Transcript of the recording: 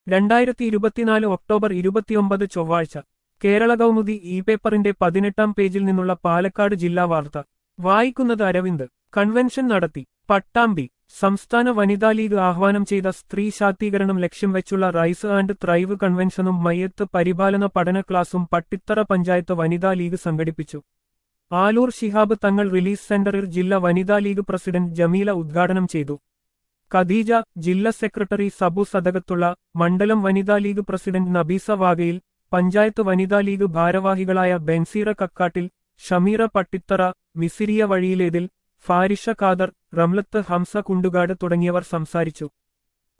രണ്ടായിരത്തി ഇരുപത്തിനാല് ഒക്ടോബർ ഇരുപത്തിയൊമ്പത് ചൊവ്വാഴ്ച കേരള കൗമുദി ഇ പേപ്പറിന്റെ പതിനെട്ടാം പേജിൽ നിന്നുള്ള പാലക്കാട് ജില്ലാ വാർത്ത വായിക്കുന്നത് അരവിന്ദ് കൺവെൻഷൻ നടത്തി പട്ടാമ്പി സംസ്ഥാന വനിതാ ലീഗ് ആഹ്വാനം ചെയ്ത സ്ത്രീ ശാക്തീകരണം ലക്ഷ്യം വെച്ചുള്ള റൈസ് ആൻഡ് ത്രൈവ് കൺവെൻഷനും മയ്യത്ത് പരിപാലന പഠന ക്ലാസും പട്ടിത്തറ പഞ്ചായത്ത് വനിതാ ലീഗ് സംഘടിപ്പിച്ചു ആലൂർ ശിഹാബ് തങ്ങൾ റിലീസ് സെന്ററിൽ ജില്ലാ വനിതാ ലീഗ് പ്രസിഡന്റ് ജമീല ഉദ്ഘാടനം ചെയ്തു ഖദീജ ജില്ലാ സെക്രട്ടറി സബു സദകത്തുള്ള മണ്ഡലം വനിതാ ലീഗ് പ്രസിഡന്റ് നബീസ വാഗയിൽ പഞ്ചായത്ത് വനിതാ ലീഗ് ഭാരവാഹികളായ ബെൻസീറ കക്കാട്ടിൽ ഷമീറ പട്ടിത്തറ മിസിരിയ വഴിയിലേതിൽ ഫാരിഷ ഖാദർ റംലത്ത് ഹംസ കുണ്ടുകാട് തുടങ്ങിയവർ സംസാരിച്ചു